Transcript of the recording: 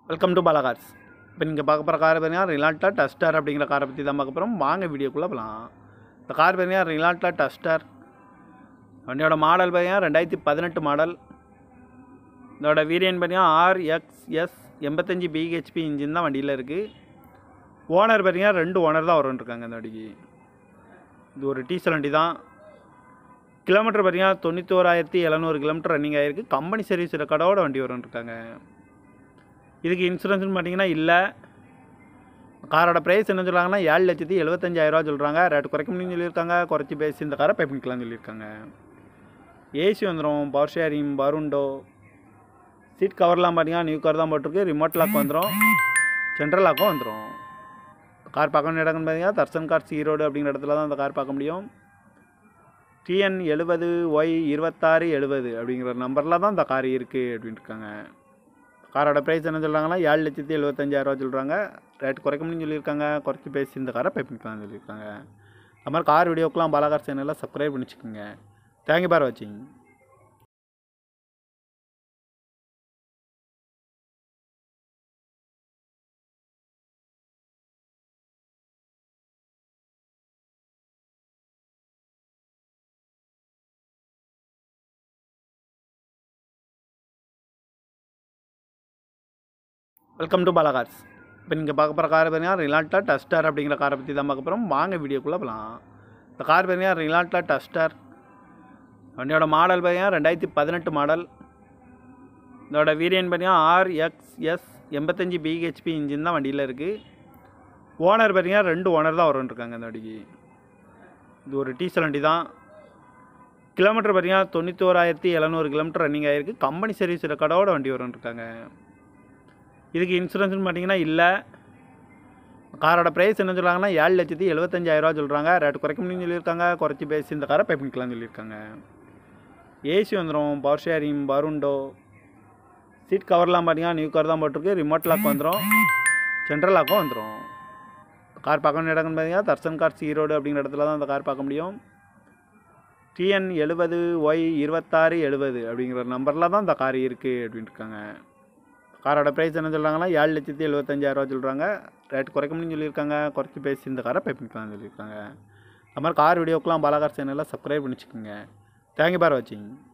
welcome to Bala Cars இப்போ நீங்கள் பார்க்க போகிற கார் பார்த்தீங்கன்னா ரிலால்ட்டா டஸ்டர் அப்படிங்கிற காரை பற்றி தான் பார்க்க போகிறோம் வாங்க வீடியோக்குள்ளே போகலாம் இந்த கார் பார்த்தீங்கன்னா ரிலால்ட்டா டஸ்டர் வண்டியோட மாடல் பார்த்தீங்கன்னா ரெண்டாயிரத்தி பதினெட்டு மாடல் இதோட வேரியன்ட் பார்த்தீங்கன்னா ஆர்எக்ஸ்எஸ் எண்பத்தஞ்சு பிஹெச்பி இன்ஜின் தான் வண்டியில் இருக்குது ஓனர் பார்த்தீங்கன்னா ரெண்டு ஓனர் தான் வரும்னு இருக்காங்க இந்த வண்டிக்கு இது ஒரு டீசல் வண்டி தான் கிலோமீட்டர் பார்த்தீங்கன்னா தொண்ணூத்தோராயிரத்தி எழுநூறு கிலோமீட்டர் ரன்னிங் ஆகிருக்கு கம்பெனி சர்வீஸ் ரெக்கார்டோட வண்டி வரும்னு இருக்காங்க இதுக்கு இன்சூரன்ஸ்னு பார்த்தீங்கன்னா இல்லை காரோட ப்ரைஸ் என்ன சொல்கிறாங்கன்னா ஏழு லட்சத்தி எழுபத்தஞ்சாயிரரூவா சொல்கிறாங்க ரேட் குறைக்க முடியும்னு சொல்லியிருக்காங்க குறைச்சி பேசி இந்த காரை பை பண்ணிக்கலாம்னு சொல்லியிருக்காங்க ஏசி வந்துடும் பவர் ஷேரிங் பருண்டோ சீட் கவர்லாம் பார்த்தீங்கன்னா நியூ கார் தான் போட்டிருக்கு ரிமோட் லாக் வந்துடும் சென்ட்ரல் லாக்கும் வந்துடும் கார் பார்க்க வேண்டிய இடம்னு பார்த்தீங்கன்னா தர்சன் கார்ஸ் ஈரோடு அப்படிங்கிற இடத்துல தான் அந்த கார் பார்க்க முடியும் டிஎன் எழுபது ஒய் இருபத்தாறு எழுபது அப்படிங்கிற நம்பரில் தான் இந்த கார் இருக்குது அப்படின்ட்டு இருக்காங்க காரோட ப்ரைஸ் என்ன சொல்கிறாங்கன்னா ஏழு லட்சத்தி எழுபத்தஞ்சாயிரரூவா சொல்கிறாங்க ரேட் குறைக்க முடியும்னு சொல்லியிருக்காங்க குறைச்சி பேசி இந்த காரை பை பண்ணிக்கலாம்னு சொல்லியிருக்காங்க அது மாதிரி கார் வீடியோக்கெலாம் பாலாகார் சேனலில் சப்ஸ்கிரைப் பண்ணி வச்சுக்கோங்க தேங்க்யூ பார் வாட்சிங் வெல்கம் டு பாலாகார்ஸ் இப்போ நீங்கள் பார்க்க போகிற கார் பார்த்தீங்கன்னா ரிலால்ட்டா டஸ்டர் அப்படிங்கிற காரை பற்றி தான் பார்க்க போகிறோம் வாங்க வீடியோக்குள்ளே போகலாம் இந்த கார் பார்த்தீங்கன்னா ரிலால்ட்டா டஸ்டர் வண்டியோட மாடல் பார்த்தீங்கன்னா ரெண்டாயிரத்தி பதினெட்டு மாடல் இதோட வேரியன்ட் பார்த்தீங்கன்னா ஆர்எக்ஸ்எஸ் எண்பத்தஞ்சு பிஹெச்பி இன்ஜின் தான் வண்டியில் இருக்குது ஓனர் பார்த்தீங்கன்னா ரெண்டு ஓனர் தான் வரும்னு இருக்காங்க இந்த வண்டிக்கு இது ஒரு டீசல் வண்டி தான் கிலோமீட்டர் பார்த்தீங்கன்னா தொண்ணூத்தோராயிரத்தி எழுநூறு கிலோமீட்டர் ரன்னிங் ஆகிருக்கு கம்பெனி சர்வீஸ் ரெக்கார்டோட வண்டி வரும்னு இருக்காங்க இதுக்கு இன்சூரன்ஸ்னு பார்த்தீங்கன்னா இல்லை காரோட ப்ரைஸ் என்ன சொல்கிறாங்கன்னா ஏழு லட்சத்தி எழுபத்தஞ்சாயிரரூவா சொல்கிறாங்க ரேட் குறைக்க முடியும்னு சொல்லியிருக்காங்க குறைச்சி பேசி இந்த காரை பை பண்ணிக்கலாம்னு சொல்லியிருக்காங்க ஏசி வந்துடும் பவர் ஷேரிங் பருண்டோ சீட் கவர்லாம் பார்த்தீங்கன்னா நியூ கார் தான் போட்டிருக்கு ரிமோட் லாக் வந்துடும் சென்ட்ரல் லாக்கும் வந்துடும் கார் பார்க்க வேண்டிய இடம்னு பார்த்தீங்கன்னா தர்சன் கார்ஸ் ஈரோடு அப்படிங்கிற இடத்துல தான் அந்த கார் பார்க்க முடியும் டிஎன் எழுபது ஒய் இருபத்தாறு எழுபது அப்படிங்கிற நம்பரில் தான் இந்த கார் இருக்குது அப்படின்ட்டு இருக்காங்க காரோட ப்ரைஸ் என்ன சொல்கிறாங்கன்னா ஏழு லட்சத்தி எழுபத்தஞ்சாயிரரூவா சொல்கிறாங்க ரேட் குறைக்க முடியும்னு சொல்லியிருக்காங்க குறைச்சி பேசி இந்த காரை பை பண்ணிக்கலாம்னு சொல்லியிருக்காங்க அது மாதிரி கார் வீடியோக்கெலாம் பாலாகார் சேனலில் சப்ஸ்கிரைப் பண்ணி வச்சுக்கோங்க தேங்க்யூ பார் வாட்சிங்